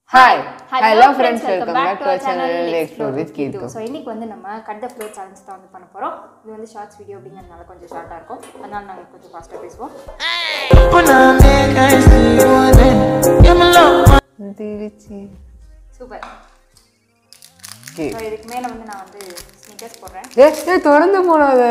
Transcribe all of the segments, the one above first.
Hi hello friends welcome back to our channel explore with Keerthu so இன்னைக்கு வந்து நம்ம cut the flow challenge தான் வந்து பண்ண போகிறோம் இது வந்து ஷார்ட்ஸ் வீடியோ அப்படிங்கிறதுனால கொஞ்சம் ஷார்ட்டாக இருக்கும் அதனால நாங்கள் கொஞ்சம் ஃபாஸ்ட்டாக பேசுவோம் திருச்சி சூப்பர் ஓகே ஸோ இதுக்கு மேலே வந்து நான் வந்து ஸ்னிக்கர்ஸ் போடுறேன் ஏ ஏ திறந்து போடாத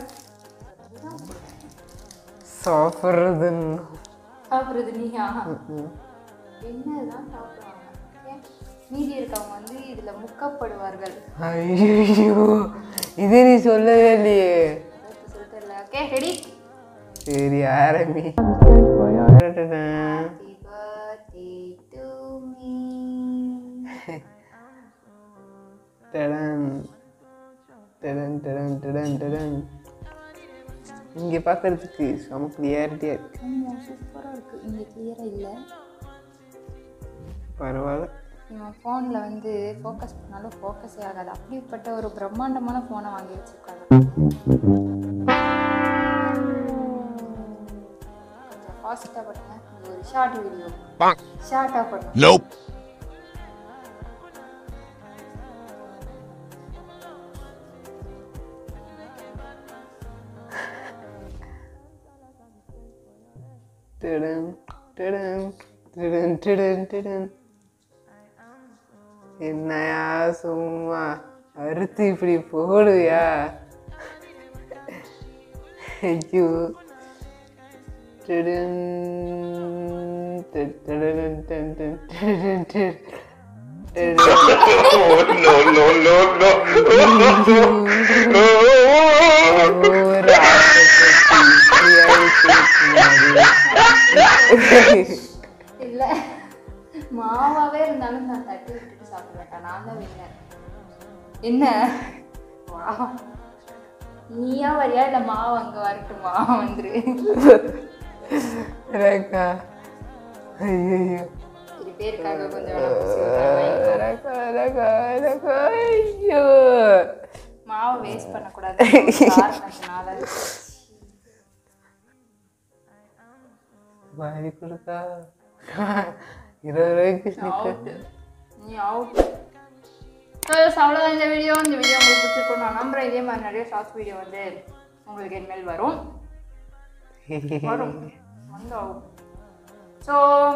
சாப்பிட்றதுன்னு சாப்பிட்றது நீயா என்னதான் சாப்பிடுவாங்க ஏன்? மீதி இருக்கவங்க வந்து இதில் முக்கப்படுவார்கள் ஐயோ இது நீ சொல்லவே இல்லையே சொல்லிட்டு இல்லை ஓகே ரெடி சரி ஆரம்பி Happy birthday to me. டடன் டடன் டடன் டடன் டடன் இங்கே பார்க்கறதுக்கு செம கிளியாரிட்டியாக இருக்கு ஆமா சூப்பராக இருக்குது இங்கே கிளியராக இல்லை பரவாயில்ல இவன் ஃபோனில் வந்து ஃபோக்கஸ் பண்ணாலும் ஃபோக்கஸே ஆகாது அப்படிப்பட்ட ஒரு பிரம்மாண்டமான ஃபோனை வாங்கி வச்சிருக்காங்க கொஞ்சம் ஃபாஸ்ட்டாக பண்ணுங்க இது ஒரு ஷார்ட் வீடியோ ஷார்ட்டாக பண்ணுங்க Nope. டிடன் டிடன் டிடன் டிடன் டிடன் என்னையா சும்மா அறுத்து இப்படி போடுவியா ஐயோ டிடன் டிடன் டிடன் டிடன் டிடன் டிடன் Oh, no, no, no, no. ஒரு ஆசைப்பட்டு இப்படி ஆயிடுச்சு. இல்லை மாவாவே இருந்தாலும் நான் தட்டி விட்டுட்டு சாப்பிட மாட்டேன் நான் தான் வின்னர் என்ன வா நீயா வரியா இல்லை மாவு அங்கே வரட்டுமா வந்துரு ரேகா ஐயோ இது பேருக்காக கொஞ்சம் வேணா பூசி விட்டுறேன். ரேகா ரேகா ரேகா ஐயோ மாவை வேஸ்ட் பண்ணக்கூடாது காரணத்தினால வாரி கொடுக்கா இருபது ரூபாய்க்கு ஸ்னிக்கர் அவுட் நீ அவுட் அவ்வளோதான் இந்த வீடியோ இந்த வீடியோ உங்களுக்கு பிடிச்சிருக்கும் நான் நம்புறேன் இதே மாதிரி நிறைய ஷார்ட்ஸ் வீடியோ வந்து உங்களுக்கு இனிமேல் வரும் வரும் வந்து ஆகும் ஸோ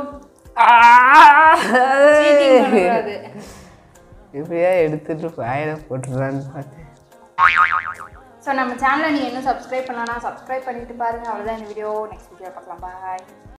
பண்ணக்கூடாது இப்படியா எடுத்துட்டு வாயில போட்டுறான்னு பார்த்தேன் ஸோ நம்ம சேனலை நீங்கள் இன்னும் சப்ஸ்கிரைப் பண்ணலாம் சப்ஸ்கிரைப் பண்ணிட்டு பாருங்க அவ்வளோதான் இந்த வீடியோ நெக்ஸ்ட் வீடியோ பார்க்கலாம் பாய்